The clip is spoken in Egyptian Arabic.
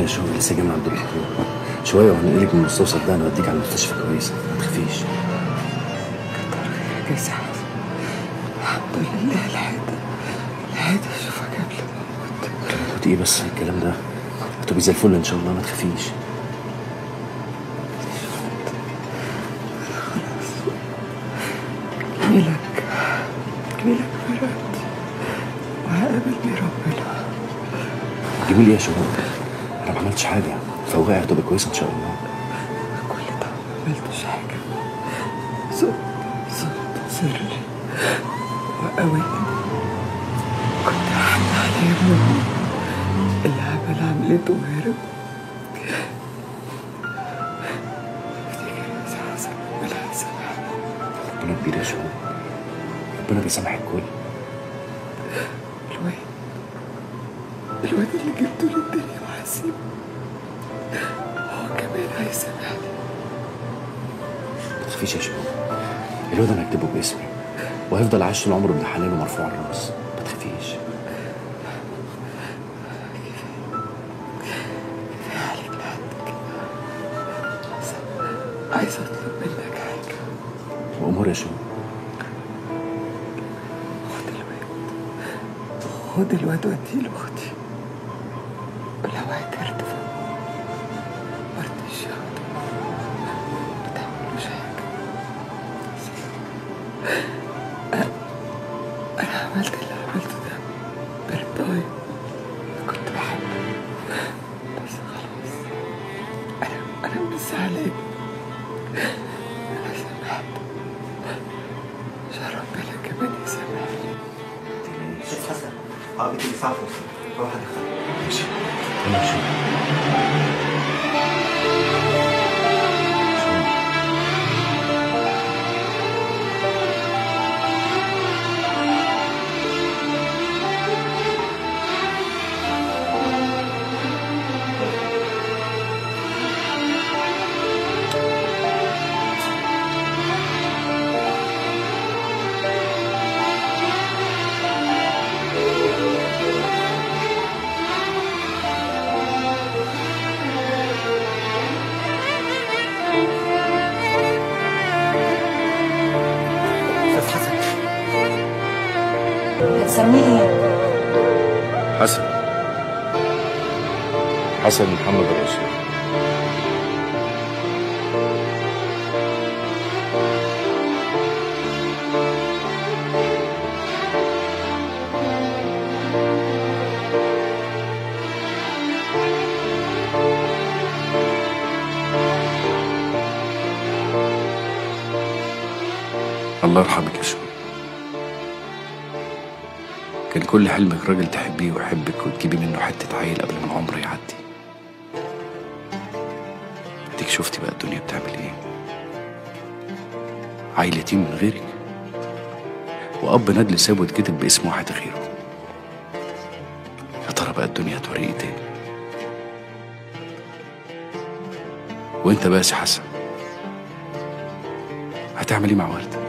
يا شوقي لسه جاي من عند الدكتور شويه وهنقلك من المستوصف ده نوديك على المستشفى كويسه ما تخافيش كويس الحمد لله لحقت لحقت اشوفك قبل ما اموت كنت ايه بس الكلام ده هتبقي زي الفل ان شاء الله ما تخافيش جميلك جميلك فرقت وهقابلني ربنا جميل ايه يا شوقي انا ما عملتش حاجه فوقع هتبقى كويسه ان شاء الله كل ده ما عملتش حاجة صوت صوت سري وقوتني كنت حد عليا ابنه اللي عمل عملته وهرب افتكر يا سي حسن ولا هيسامحني ربنا كبير يا شوقي ربنا بيسامح الكل الواد الواد اللي جبته للدنيا وهسيبه هو كمان هيسامحني ما تخافيش يا شوقي الواد انا هكتبه باسمي وهيفضل عايش طول عمره ابن حلال ومرفوع الراس ما تخافيش كفاية عليك لحد كده بس عايزة أطلب منك حاجة وامور يا شوقي خد الواد خد الواد وديه لأختي ولو اعترت فوق مرضيش ياخده متعملوش حاجة أنا أنا عملت اللي عملته ده برضاي كنت بحبه بس خلاص أنا أنا مش زعلان أنا سامحت عشان ربنا كمان يسامحني شوف حسن عربية الإسعاف وصلت روح أدخلها ماشي يلا يا شوقي أستاذ حسن هتسميه ايه؟ حسن حسن محمد الرسول الله يرحمك يا شو كان كل حلمك راجل تحبيه ويحبك وتجيبي منه حتة عيل قبل ما العمر يعدي اديك شفتي بقى الدنيا بتعمل ايه عيل يتيم من غيرك وأب ندل سابه اتكتب باسم واحد غيره يا ترى بقى الدنيا هتوريه ايه تاني وانت بقى يا سي حسن هتعمل ايه مع وردة